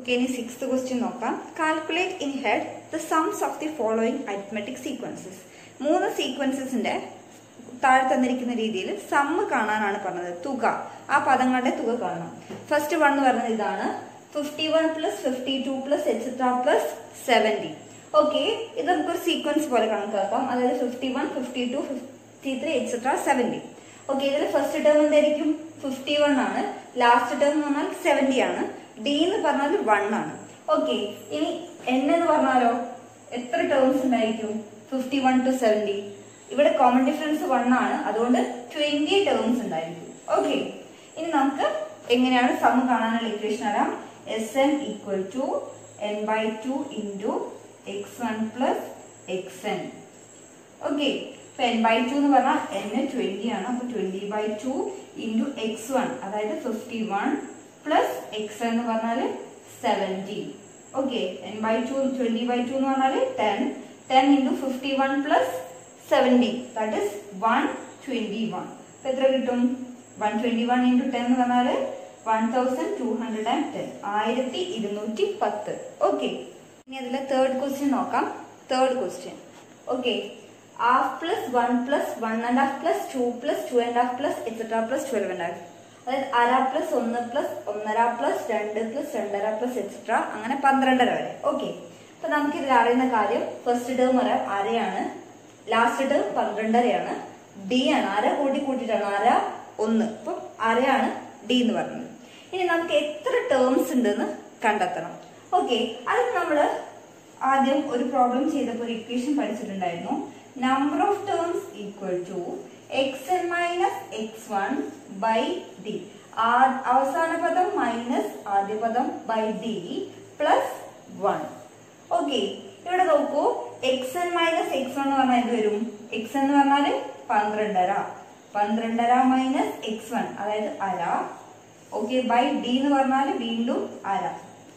okay ഇനി sixth question നോക്കാം calculate in head the sums of the following arithmetic sequences മൂന്ന് സീക്വൻസസിന്റെ താഴെ തന്നിരിക്കുന്ന രീതിയിൽ സമ്മ് കാണാനാണ് പറഞ്ഞത് തുക ആ പദങ്ങളുടെ തുക കാണണം ഫസ്റ്റ് വൺ എന്ന് പറഞ്ഞത് ഇതാണ് fifty one plus fifty two plus etcetera plus seventy okay ഇത് നമുക്കൊരു സീക്വൻസ് പോലെ കണക്കാക്കാം അതായത് fifty one fifty two fifty three etcetera seventy okay ഇതിൽ ഫസ്റ്റ് ടേം എന്തായിരിക്കും ഫിഫ്റ്റി വൺ ആണ് ലാസ്റ്റ് ടേം എന്ന് പറഞ്ഞാൽ സെവൻറ്റി ആണ് ഡി എന്ന് പറഞ്ഞാൽ വൺ ആണ് ഓക്കെ ഇനി എൻ എന്ന് പറഞ്ഞാലോ എത്ര ടേംസ് ഉണ്ടായിരിക്കും ഫിഫ്റ്റി വൺ ടു സെവൻറ്റി ഇവിടെ കോമൺ ഡിഫറൻസ് വൺ ആണ് അതുകൊണ്ട് ട്വന്റി ടേംസ് ഉണ്ടായിരിക്കും ഓക്കെ ഇനി നമുക്ക് എങ്ങനെയാണ് സം കാണാനുള്ള ഇക്വേഷൻ അറിയാം S N equal to N by two into X one plus X N okay ഇപ്പൊ എൻ ബൈ ടു എന്ന് പറഞ്ഞാൽ എൻ ട്വന്റി ആണ് അപ്പൊ twenty by two into X one അതായത് ഫിഫ്റ്റി വൺ പ്ലസ് എക്സ് എന്ന് പറഞ്ഞാല് seventy okay N by two twenty by two എന്ന് പറഞ്ഞാല് ten ten into fifty one plus seventy that is one twenty one അപ്പൊ എത്ര കിട്ടും one twenty one into ten എന്ന് പറഞ്ഞാല് one thousand two hundred and ten ആയിരത്തി ഇരുന്നൂറ്റി പത്ത് ഓക്കെ ഇനി അതിലെ തേർഡ് ക്വസ്റ്റ്യൻ നോക്കാം third question okay half plus one plus one and half plus two plus two and half plus etcetera plus twelve and half അതായത് അര plus ഒന്ന് plus ഒന്നര പ്ലസ് രണ്ട് പ്ലസ് രണ്ടര പ്ലസ് എക്സെട്ര അങ്ങനെ പന്ത്രണ്ടര വരെ ഓക്കെ അപ്പൊ നമുക്ക് ഇതിൽ അറിയുന്ന കാര്യം ഫസ്റ്റ് ടേം അറിയാം അരയാണ് ലാസ്റ്റ് ടേം പന്ത്രണ്ടരയാണ് ഡി ആണ് അര കൂട്ടി കൂട്ടിയിട്ടാണ് അര ഒന്ന് അപ്പം അരയാണ് ഡി എന്ന് പറഞ്ഞത് ഇനി നമുക്ക് എത്ര ടേംസ് ഉണ്ടെന്ന് കണ്ടെത്തണം ഓക്കെ അതിന് നമ്മള് ആദ്യം ഒരു പ്രോബ്ലം ചെയ്തപ്പോൾ ഒരു ഇക്വേഷൻ പഠിച്ചിട്ടുണ്ടായിരുന്നു number of terms equal to X N minus X one by D അവസാന പദം മൈനസ് ആദ്യ പദം by D plus one okay ഇവിടെ നോക്കൂ X N minus X one എന്ന് പറഞ്ഞാൽ എന്ത് വരും എക്സ് എന്ന് പറഞ്ഞാല് പന്ത്രണ്ടര പന്ത്രണ്ടര മൈനസ് എക്സ് വൺ അതായത് അര ഓക്കെ ബൈ ഡി എന്ന് പറഞ്ഞാല് വീണ്ടും അര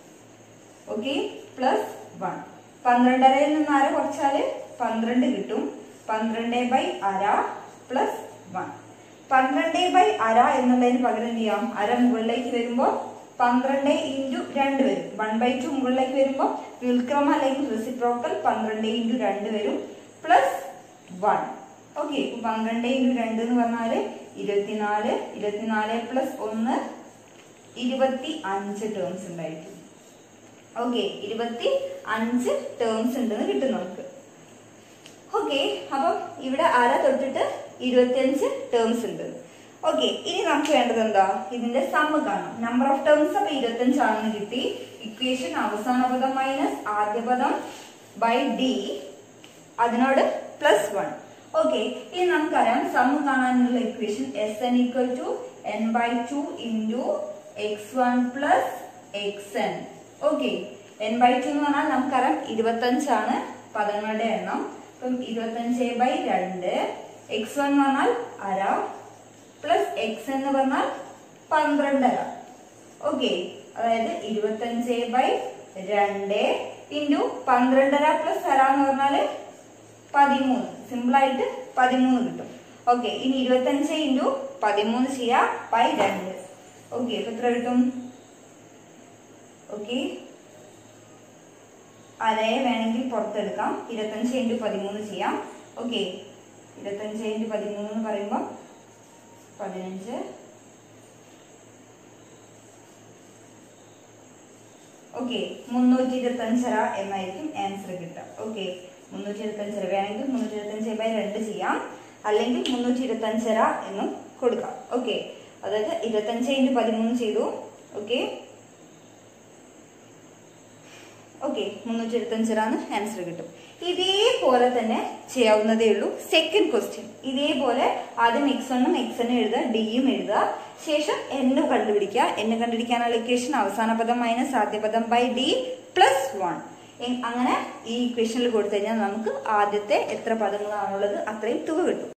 ഓക്കെ പ്ലസ് വൺ പന്ത്രണ്ടരയിൽ നിന്ന് അര കുറച്ചാല് പന്ത്രണ്ട് കിട്ടും പന്ത്രണ്ട് ബൈ അര പ്ലസ് വൺ പന്ത്രണ്ട് ബൈ അര എന്നുള്ളതിന് പകരം എന്ത് ചെയ്യാം അര മുകളിലേക്ക് വരുമ്പോൾ പന്ത്രണ്ട് ഇൻറ്റു രണ്ട് വരും വൺ ബൈ ടു മുകളിലേക്ക് വരുമ്പോൾ വ്യുൽക്രമം അല്ലെങ്കിൽ റെസിപ്രോക്കൽ പന്ത്രണ്ട് ഇൻറ്റു രണ്ട് വരും പ്ലസ് വൺ ഓക്കെ പന്ത്രണ്ട് ഇൻറ്റു രണ്ട് എന്ന് പറഞ്ഞാല് ഇരുപത്തിനാല് ഇരുപത്തിനാല് പ്ലസ് ഒന്ന് ഇരുപത്തി അഞ്ച് ടേംസ് ഉണ്ടായിരിക്കും ഓക്കെ ഇരുപത്തി അഞ്ച് ടേംസ് ഉണ്ടെന്ന് കിട്ടും നമുക്ക് ഓക്കെ അപ്പം ഇവിടെ അര തൊട്ടിട്ട് ഇരുപത്തിയഞ്ച് ടേംസ് ഉണ്ട് ഓക്കെ ഇനി നമുക്ക് വേണ്ടത് എന്താ ഇതിന്റെ സമ്മ് കാണാം നമ്പർ ഓഫ് ടേംസ് അപ്പൊ ഇരുപത്തിയഞ്ച് ആണെന്ന് കിട്ടി ഇക്വേഷൻ അവസാന പദം മൈനസ് ആദ്യ പദം ബൈ ഡി അതിനോട് പ്ലസ് വൺ ഓക്കെ ഇനി നമുക്കറിയാം സമ്മ് കാണാനുള്ള equation S N equal to N by two into X one plus X N okay N by two എന്ന് പറഞ്ഞാൽ നമുക്കറിയാം ഇരുപത്തഞ്ചാണ് പദങ്ങളുടെ എണ്ണം അപ്പം ഇരുപത്തഞ്ച് ബൈ രണ്ട് എക്സ് വൺ എന്ന് പറഞ്ഞാൽ അര പ്ലസ് എക്സ് എന്ന് പറഞ്ഞാൽ പന്ത്രണ്ടര ഓക്കെ അതായത് ഇരുപത്തഞ്ച് ബൈ രണ്ട് ഇൻറ്റു പന്ത്രണ്ടര പ്ലസ് അര എന്ന് പറഞ്ഞാല് പതിമൂന്ന് സിമ്പിൾ ആയിട്ട് പതിമൂന്ന് കിട്ടും ഓക്കെ ഇനി ഇരുപത്തഞ്ച് ഇൻറ്റു പതിമൂന്ന് ചെയ്യാം ബൈ രണ്ട് ഓക്കെ അപ്പൊ എത്ര കിട്ടും ഓക്കെ അരയെ വേണമെങ്കിൽ പുറത്തെടുക്കാം ഇരുപത്തഞ്ച് ഇൻറ്റു പതിമൂന്ന് ചെയ്യാം ഓക്കെ ഇരുപത്തഞ്ച് ഇൻറ്റു പതിമൂന്ന് എന്ന് പറയുമ്പോൾ പതിനഞ്ച് ഓക്കെ മുന്നൂറ്റി ഇരുപത്തഞ്ചര എന്നായിരിക്കും ആൻസർ കിട്ടുക ഓക്കെ മുന്നൂറ്റി ഇരുപത്തഞ്ചര വേണമെങ്കിൽ മുന്നൂറ്റി ഇരുപത്തഞ്ച് ബൈ രണ്ട് ചെയ്യാം അല്ലെങ്കിൽ മുന്നൂറ്റി ഇരുപത്തഞ്ചര എന്നും കൊടുക്കാം ഓക്കെ അതായത് ഇരുപത്തഞ്ച് ഇൻറ്റു പതിമൂന്ന് ചെയ്തു ഓക്കെ ഓക്കെ മുന്നൂറ്റി ഇരുപത്തഞ്ചിലാണ് ആൻസർ കിട്ടും ഇതേപോലെ തന്നെ ചെയ്യാവുന്നതേ ഉള്ളൂ സെക്കൻഡ് ക്വസ്റ്റ്യൻ ഇതേപോലെ ആദ്യം എക്സ് വണ്ണും എക്സ് എന്നും എഴുതുക ഡിയും എഴുതുക ശേഷം എന്നു കണ്ടുപിടിക്കുക എന്ന് കണ്ടുപിടിക്കാനുള്ള ഇക്വേഷൻ അവസാന പദം മൈനസ് ആദ്യ പദം ബൈ ഡി പ്ലസ് വൺ അങ്ങനെ ഈ ഇക്വേഷനിൽ കൊടുത്തു കഴിഞ്ഞാൽ നമുക്ക് ആദ്യത്തെ എത്ര പദങ്ങളാണുള്ളത് അത്രയും തുക കിട്ടും